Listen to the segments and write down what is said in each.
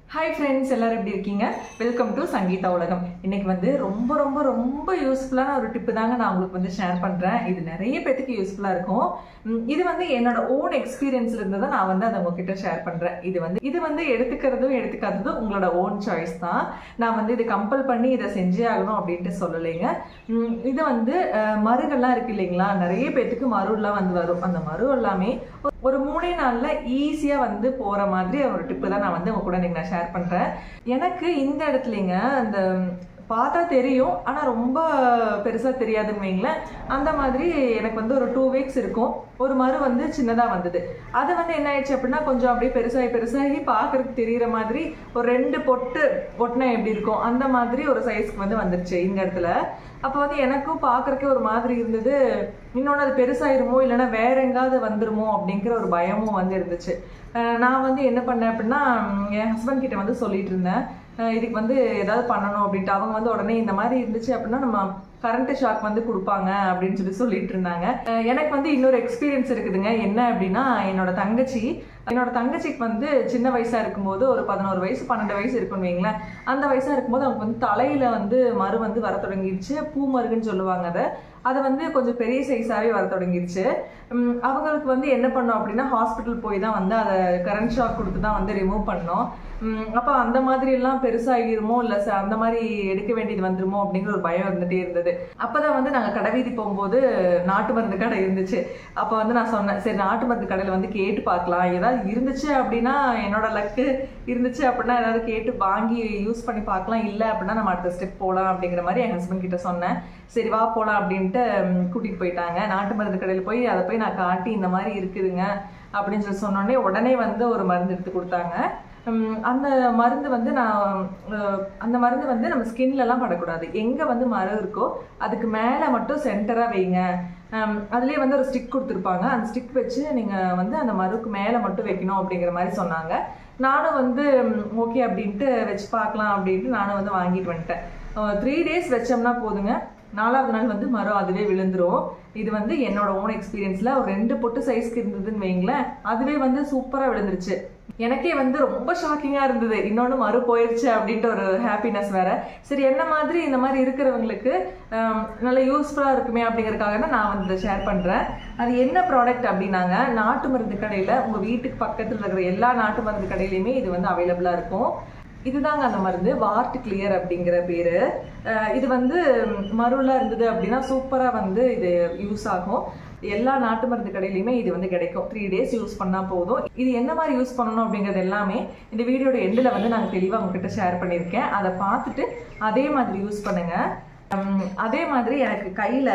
hi friends எல்லாரும் எப்படி இருக்கீங்க வெல்கம் டு சங்கீதா உலகம் இன்னைக்கு வந்து ரொம்ப ரொம்ப ரொம்ப யூஸ்ஃபுல்லான ஒரு டிப்பு தாங்க நான் உங்களுக்கு வந்து ஷேர் பண்ணுறேன் இது நிறைய பேத்துக்கு யூஸ்ஃபுல்லாக இருக்கும் உம், இது வந்து என்னோட ஓன் எக்ஸ்பீரியன்ஸ்ல இருந்து தான் நான் வந்து அதை உங்ககிட்ட ஷேர் பண்ணுறேன் இது வந்து இது வந்து எடுத்துக்கிறதும் எடுத்துக்காததும் உங்களோட ஓன் சாய்ஸ் தான் நான் வந்து இது கம்பல் பண்ணி இதை செஞ்சே ஆகணும் அப்படின்ட்டு சொல்லலைங்க உம், இது வந்து அஹ், மருகெல்லாம் இருக்கு இல்லைங்களா நிறைய பேத்துக்கு மருலாம் வந்து வரும் அந்த மரு எல்லாமே ஒரு மூணே நாள்ல ஈஸியா வந்து போற மாதிரி ஒரு டிப்பு தான் நான் வந்து உங்க கூட இன்னைக்கு நான் ஷேர் பண்றேன் எனக்கு இந்த இடத்துலங்க அந்த பார்த்தா தெரியும் ஆனா ரொம்ப பெருசா தெரியாதுன்னு வைங்களேன் அந்த மாதிரி எனக்கு வந்து ஒரு டூ வீக்ஸ் இருக்கும் ஒரு மறு வந்து சின்னதா வந்தது அது வந்து என்ன ஆயிடுச்சு அப்படின்னா கொஞ்சம் அப்படியே பெருசாகி பெருசாகி பார்க்கறதுக்கு தெரியிற மாதிரி ஒரு ரெண்டு பொட்டு பொட்டினா எப்படி இருக்கும் அந்த மாதிரி ஒரு சைஸ்க்கு வந்து வந்துருச்சு இந்த இடத்துல அப்போ வந்து எனக்கும் பார்க்கறக்கே ஒரு மாதிரி இருந்தது இன்னொன்று அது பெருசாயிருமோ இல்லைன்னா வேற எங்காவது வந்துருமோ அப்படிங்கிற ஒரு பயமும் வந்து இருந்துச்சு அஹ் நான் வந்து என்ன பண்ணேன் அப்படின்னா உம், என் ஹஸ்பண்ட் கிட்ட வந்து சொல்லிட்டு இருந்தேன் அஹ் இதுக்கு வந்து ஏதாவது பண்ணணும் அப்படின்ட்டு அவங்க வந்து உடனே இந்த மாதிரி இருந்துச்சு அப்படின்னா நம்ம கரண்ட் ஷாக் வந்து கொடுப்பாங்க அப்படின்னு சொல்லி சொல்லிட்டு இருந்தாங்க அஹ் எனக்கு வந்து இன்னொரு எக்ஸ்பீரியன்ஸ் இருக்குதுங்க என்ன அப்படின்னா என்னோட தங்கச்சி என்னோட தங்கச்சிக்கு வந்து சின்ன வயசா இருக்கும்போது ஒரு பதினோரு வயசு பன்னெண்டு வயசு இருக்குன்னு வைங்களேன் அந்த வயசா இருக்கும்போது அவங்க வந்து தலையில வந்து மறு வந்து வர தொடங்கிடுச்சு பூ மருகுன்னு சொல்லுவாங்க அதை அது வந்து கொஞ்சம் பெரிய சைஸாவே வர தொடங்கிடுச்சு உம், அவங்களுக்கு வந்து என்ன பண்ணோம் அப்படின்னா ஹாஸ்பிட்டல் போய் தான் வந்து அதை கரண்ட் ஷாக் கொடுத்து தான் வந்து ரிமூவ் பண்ணோம் உம், அப்போ அந்த மாதிரி எல்லாம் பெருசாகிருமோ இல்லை அந்த மாதிரி எடுக்க வேண்டியது வந்துருமோ அப்படிங்கிற ஒரு பயம் இருந்துட்டே இருந்தது அப்பதான் வந்து நாங்கள் கடைவீதி போகும்போது நாட்டு மருந்து கடை இருந்துச்சு அப்போ வந்து நான் சொன்னேன் சரி நாட்டு மருந்து கடையில் வந்து கேட்டு பார்க்கலாம் ஏதாவது இருந்துச்சு அப்படின்னா என்னோட லக்கு இருந்துச்சு அப்படின்னா ஏதாவது கேட்டு வாங்கி யூஸ் பண்ணி பார்க்கலாம் இல்லை அப்படின்னா நம்ம அடுத்த ஸ்டெப் போகலாம் அப்படிங்கிற மாதிரி என் ஹஸ்பண்ட் கிட்ட சொன்னேன் சரி வா போகலாம் அப்படின்ட்டு ம், கூட்டிட்டு போயிட்டாங்க நாட்டு மருந்து கடையில் போய் அதை போய் நான் காட்டி இந்த மாதிரி இருக்குதுங்க அப்படின்னு சொல்லி சொன்னோடனே உடனே வந்து ஒரு மருந்து எடுத்து கொடுத்தாங்க உம், அந்த மருந்து வந்து நான் அஹ், அந்த மருந்து வந்து நம்ம ஸ்கின்ல எல்லாம் படக்கூடாது எங்க வந்து மரம் இருக்கோ அதுக்கு மேல மட்டும் சென்டரா வைங்க ஹம், அதுலயே வந்து ஒரு ஸ்டிக் கொடுத்துருப்பாங்க அந்த ஸ்டிக் வச்சு நீங்க வந்து அந்த மருக்கு மேல மட்டும் வைக்கணும் அப்படிங்கிற மாதிரி சொன்னாங்க நானும் வந்து ஓகே அப்படின்ட்டு வச்சு பார்க்கலாம் அப்படின்ட்டு நானும் வந்து வாங்கிட்டு வந்துட்டேன் த்ரீ டேஸ் வச்சோம்னா போதுங்க நாலாவது நாள் வந்து மரம் அதுவே விழுந்துரும் இது வந்து என்னோட ஓன் எக்ஸ்பீரியன்ஸ்ல ஒரு ரெண்டு பொட்டு சைஸ்க்கு இருந்ததுன்னு வைங்களேன் அதுவே வந்து சூப்பரா விழுந்துருச்சு எனக்கே வந்து ரொம்ப ஷாக்கிங்கா இருந்தது இன்னொன்று மறு போயிருச்சு அப்படின்ட்டு ஒரு ஹாப்பினஸ் வேற சரி என்ன மாதிரி இந்த மாதிரி இருக்கிறவங்களுக்கு ஆம், நல்ல யூஸ்ஃபுல்லா இருக்குமே அப்படிங்கறதுக்காக தான் நான் வந்து இதை ஷேர் பண்றேன் அது என்ன ப்ராடக்ட் அப்படின்னாங்க நாட்டு மருந்து கடையில உங்க வீட்டுக்கு பக்கத்துல இருக்கிற எல்லா நாட்டு மருந்து கடையிலயுமே இது வந்து அவைலபிளா இருக்கும் இதுதாங்க அந்த மருந்து வார்ட் கிளியர் அப்படிங்கிற பேரு அஹ் இது வந்து மருளா இருந்தது அப்படின்னா சூப்பரா வந்து இது யூஸ் ஆகும் எல்லா நாட்டு மருந்து கடையிலையுமே இது வந்து கிடைக்கும் த்ரீ டேஸ் யூஸ் பண்ணா போதும் இது என்ன மாதிரி யூஸ் பண்ணணும் அப்படிங்கிறது எல்லாமே இந்த வீடியோட எண்டில் வந்து நாங்கள் தெளிவாக உங்ககிட்ட ஷேர் பண்ணியிருக்கேன் அதை பார்த்துட்டு அதே மாதிரி யூஸ் பண்ணுங்க உம், அதே மாதிரி எனக்கு கையில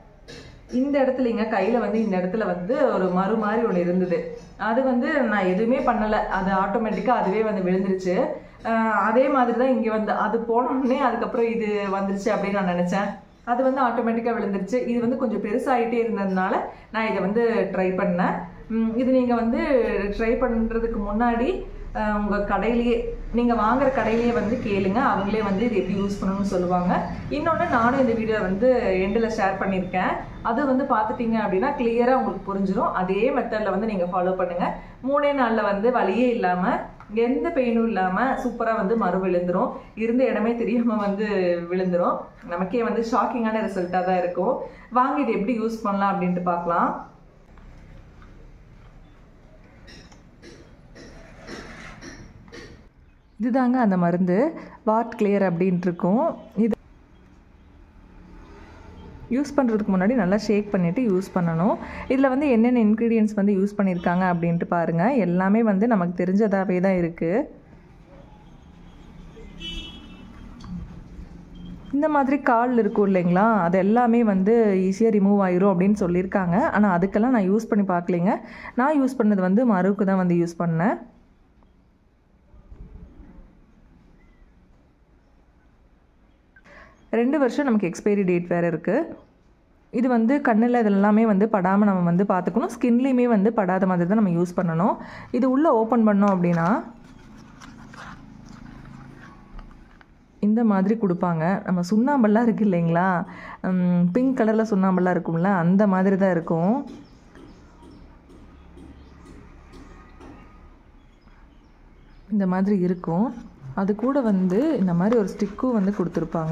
இந்த இடத்துலங்க கையில வந்து இந்த இடத்துல வந்து ஒரு மறு மாதிரி ஒன்று இருந்தது அது வந்து நான் எதுவுமே பண்ணலை அது ஆட்டோமேட்டிக்காக அதுவே வந்து விழுந்துருச்சு ஆஹ் அதே மாதிரி தான் இங்கே வந்து அது போனோடனே அதுக்கப்புறம் இது வந்துருச்சு அப்படின்னு நான் நினச்சேன் அது வந்து ஆட்டோமேட்டிக்காக விழுந்துருச்சு இது வந்து கொஞ்சம் பெருசாகிட்டே இருந்ததுனால நான் இதை வந்து ட்ரை பண்ணேன் உம் இது நீங்கள் வந்து ட்ரை பண்ணுறதுக்கு முன்னாடி ஆஹ் உங்க கடையிலேயே நீங்க வாங்குற கடையிலேயே வந்து கேளுங்க அவங்களே வந்து இது எப்படி யூஸ் பண்ணணும்னு சொல்லுவாங்க இன்னொன்று நானும் இந்த வீடியோ வந்து எண்டில் ஷேர் பண்ணியிருக்கேன் அது வந்து பார்த்துட்டீங்க அப்படின்னா கிளியராக உங்களுக்கு புரிஞ்சிடும் அதே மெத்தடில் வந்து நீங்கள் ஃபாலோ பண்ணுங்க மூணே நாளில் வந்து வலியே இல்லாமல் எந்த பெயினும் இல்லாமல் சூப்பராக வந்து மறு விழுந்துரும் இருந்த இடமே தெரியாமல் வந்து விழுந்துரும் நமக்கே வந்து ஷாக்கிங்கான ரிசல்ட்டாக தான் இருக்கும் வாங்கி இது எப்படி யூஸ் பண்ணலாம் அப்படின்ட்டு பார்க்கலாம் இதுதாங்க அந்த மருந்து வாட் கிளியர் அப்படின்ட்டு இருக்கும் இது யூஸ் பண்ணுறதுக்கு முன்னாடி நல்லா ஷேக் பண்ணிவிட்டு யூஸ் பண்ணணும் இதில் வந்து என்னென்ன இன்க்ரீடியன்ஸ் வந்து யூஸ் பண்ணியிருக்காங்க அப்படின்ட்டு பாருங்கள் எல்லாமே வந்து நமக்கு தெரிஞ்சதாகவே தான் இருக்குது இந்த மாதிரி கால் இருக்கும் இல்லைங்களா அது எல்லாமே வந்து ஈஸியாக ரிமூவ் ஆயிரும் அப்படின்னு சொல்லியிருக்காங்க ஆனால் அதுக்கெல்லாம் நான் யூஸ் பண்ணி பார்க்கலைங்க நான் யூஸ் பண்ணது வந்து மறுவுக்கு தான் வந்து யூஸ் பண்ணேன் ரெண்டு வருஷம் நமக்கு எக்ஸ்பைரி டேட் வேறு இருக்குது இது வந்து கண்ணில் இது எல்லாமே வந்து படாமல் நம்ம வந்து பார்த்துக்கணும் ஸ்கின்லேயுமே வந்து படாத மாதிரி தான் நம்ம யூஸ் பண்ணணும் இது உள்ளே ஓப்பன் பண்ணோம் அப்படின்னா இந்த மாதிரி கொடுப்பாங்க நம்ம சுண்ணாம்பெல்லாம் இருக்குது இல்லைங்களா பிங்க் கலரில் சுண்ணாம்பெல்லாம் இருக்கும்ல அந்த மாதிரி தான் இருக்கும் இந்த மாதிரி இருக்கும் அது கூட வந்து இந்த மாதிரி ஒரு ஸ்டிக்கும் வந்து கொடுத்துருப்பாங்க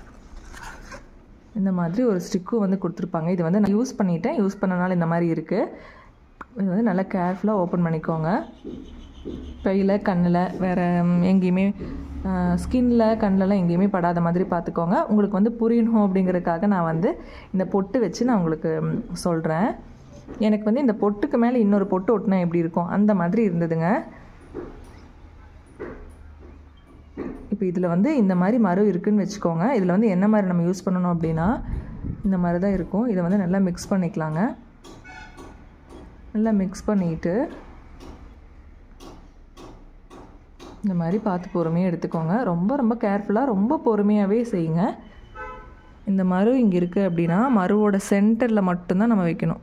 இந்த மாதிரி ஒரு ஸ்டிக்கும் வந்து கொடுத்துருப்பாங்க இது வந்து நான் யூஸ் பண்ணிட்டேன் யூஸ் பண்ணனால இந்த மாதிரி இருக்குது இது வந்து நல்லா கேர்ஃபுல்லாக ஓப்பன் பண்ணிக்கோங்க கையில் கண்ணில் வேறு எங்கேயுமே ஸ்கின்னில் கண்ணிலலாம் எங்கேயுமே படாத மாதிரி பார்த்துக்கோங்க உங்களுக்கு வந்து புரியணும் அப்படிங்கிறதுக்காக நான் வந்து இந்த பொட்டு வச்சு நான் உங்களுக்கு சொல்கிறேன் எனக்கு வந்து இந்த பொட்டுக்கு மேலே இன்னொரு பொட்டு ஒட்டினா எப்படி இருக்கும் அந்த மாதிரி இருந்ததுங்க இப்போ இதில் வந்து இந்த மாதிரி மரம் இருக்குதுன்னு வச்சுக்கோங்க இதில் வந்து என்ன மாதிரி நம்ம யூஸ் பண்ணணும் அப்படின்னா இந்த மாதிரி தான் இருக்கும் இதை வந்து நல்லா மிக்ஸ் பண்ணிக்கலாங்க நல்லா மிக்ஸ் பண்ணிவிட்டு இந்த மாதிரி பார்த்து பொறுமையாக எடுத்துக்கோங்க ரொம்ப ரொம்ப கேர்ஃபுல்லாக ரொம்ப பொறுமையாகவே செய்யுங்க இந்த மரு இங்கே இருக்குது அப்படின்னா மருவோட சென்டரில் மட்டும்தான் நம்ம வைக்கணும்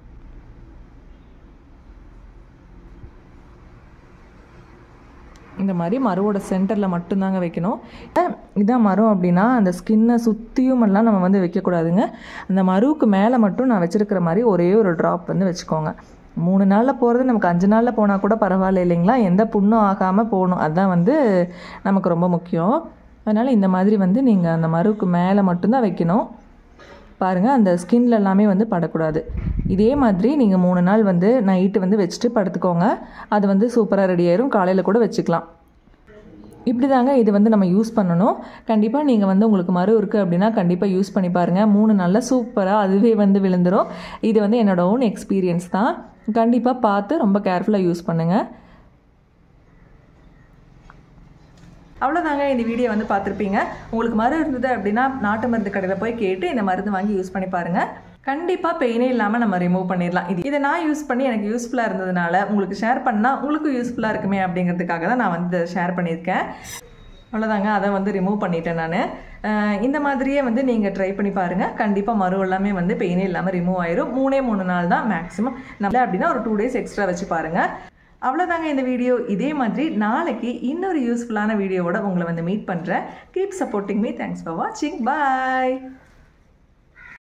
இந்த மாதிரி மருவோட சென்டரில் மட்டும்தாங்க வைக்கணும் இதான் மரம் அப்படின்னா அந்த ஸ்கின்னை சுற்றியும் எல்லாம் நம்ம வந்து வைக்கக்கூடாதுங்க அந்த மருவுக்கு மேலே மட்டும் நான் வச்சுருக்கிற மாதிரி ஒரே ஒரு ட்ராப் வந்து வச்சுக்கோங்க மூணு நாளில் போகிறது நமக்கு அஞ்சு நாளில் போனால் கூட பரவாயில்ல இல்லைங்களா எந்த புண்ணும் ஆகாமல் போகணும் அதுதான் வந்து நமக்கு ரொம்ப முக்கியம் அதனால் இந்த மாதிரி வந்து நீங்கள் அந்த மருவுக்கு மேலே மட்டும்தான் வைக்கணும் பாருங்கள் அந்த ஸ்கின்ல எல்லாமே வந்து படக்கூடாது இதே மாதிரி நீங்கள் மூணு நாள் வந்து நைட்டு வந்து வச்சுட்டு படுத்துக்கோங்க அது வந்து சூப்பராக ரெடி ஆயிரும் காலையில் கூட வச்சுக்கலாம் இப்படி தாங்க இது வந்து நம்ம யூஸ் பண்ணணும் கண்டிப்பாக நீங்கள் வந்து உங்களுக்கு மறு இருக்குது அப்படின்னா கண்டிப்பாக யூஸ் பண்ணி பாருங்கள் மூணு நாளில் சூப்பராக அதுவே வந்து விழுந்துடும் இது வந்து என்னோட ஓன் எக்ஸ்பீரியன்ஸ் தான் கண்டிப்பாக பார்த்து ரொம்ப கேர்ஃபுல்லாக யூஸ் பண்ணுங்கள் அவ்வளோதாங்க இந்த வீடியோ வந்து பார்த்துருப்பீங்க உங்களுக்கு மருந்து இருந்தது அப்படின்னா நாட்டு மருந்து கடையில் போய் கேட்டு இந்த மருந்து வாங்கி யூஸ் பண்ணி பாருங்கள் கண்டிப்பாக பெயினே இல்லாமல் நம்ம ரிமூவ் பண்ணிடலாம் இது இதை நான் யூஸ் பண்ணி எனக்கு யூஸ்ஃபுல்லாக இருந்ததுனால உங்களுக்கு ஷேர் பண்ணால் உங்களுக்கும் யூஸ்ஃபுல்லாக இருக்குமே அப்படிங்கிறதுக்காக தான் நான் வந்து ஷேர் பண்ணியிருக்கேன் அவ்வளோதாங்க அதை வந்து ரிமூவ் பண்ணிட்டேன் நான் இந்த மாதிரியே வந்து நீங்கள் ட்ரை பண்ணி பாருங்கள் கண்டிப்பாக மறு எல்லாமே வந்து பெயினே இல்லாமல் ரிமூவ் ஆயிரும் மூணே மூணு நாள் தான் மேக்ஸிமம் நம்ம அப்படின்னா ஒரு டூ டேஸ் எக்ஸ்ட்ரா வச்சு பாருங்கள் அவ்வளோதாங்க இந்த வீடியோ இதே மாதிரி நாளைக்கு இன்னொரு யூஸ்ஃபுல்லான வீடியோவோட உங்களை வந்து மீட் பண்ணுறேன் keep supporting me thanks for வாட்சிங் பாய்